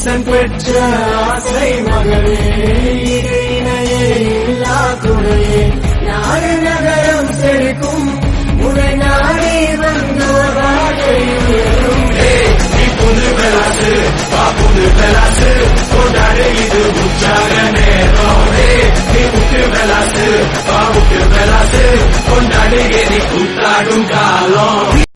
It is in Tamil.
ஈசன் பெற்ற ஆசை மகளே ஈடு இணையே இல்லா துணையே நாடு நகரம் செழிக்கும் உனை நாடி வந்தோர் வாழ்க்கை உயரும் நீ புது பெலாசு வா புது பெலாசு கொண்டாடு இது உற்சாக நேரம் ஏய், நீ முட்டு பெலாசு வா முட்டு பெலாசு கொண்டாடு எரி கூத்தாடும் காலம்